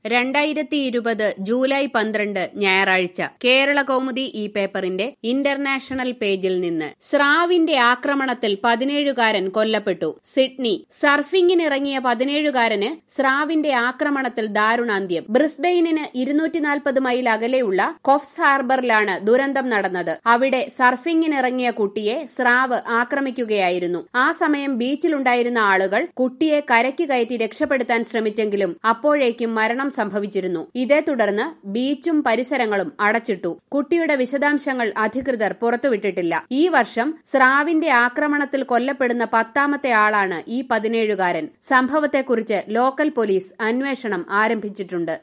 രണ്ടായിരത്തി ഇരുപത് ജൂലൈ പന്ത്രണ്ട് ഞായറാഴ്ച കേരള കൗമുദി ഈ പേപ്പറിന്റെ ഇന്റർനാഷണൽ പേജിൽ നിന്ന് സ്രാവിന്റെ ആക്രമണത്തിൽ പതിനേഴുകാരൻ കൊല്ലപ്പെട്ടു സിഡ്നി സർഫിംഗിനിറങ്ങിയ പതിനേഴുകാരന് സ്രാവിന്റെ ആക്രമണത്തിൽ ദാരുണാന്ത്യം ബ്രിസ്ബെയിനിന് ഇരുന്നൂറ്റിനാൽപ്പത് മൈൽ അകലെയുള്ള കൊഫ്സ് ഹാർബറിലാണ് ദുരന്തം നടന്നത് അവിടെ സർഫിംഗിനിറങ്ങിയ കുട്ടിയെ സ്രാവ് ആക്രമിക്കുകയായിരുന്നു ആ സമയം ബീച്ചിലുണ്ടായിരുന്ന ആളുകൾ കുട്ടിയെ കരയ്ക്ക് കയറ്റി രക്ഷപ്പെടുത്താൻ ശ്രമിച്ചെങ്കിലും അപ്പോഴേക്കും മരണം സംഭവിച്ചിരുന്നു ഇതേ തുടർന്ന് ബീച്ചും പരിസരങ്ങളും അടച്ചിട്ടു കുട്ടിയുടെ വിശദാംശങ്ങൾ അധികൃതർ പുറത്തുവിട്ടിട്ടില്ല ഈ വർഷം സ്രാവിന്റെ ആക്രമണത്തിൽ കൊല്ലപ്പെടുന്ന പത്താമത്തെ ആളാണ് ഈ പതിനേഴുകാരൻ സംഭവത്തെക്കുറിച്ച് ലോക്കൽ പോലീസ് അന്വേഷണം ആരംഭിച്ചിട്ടുണ്ട്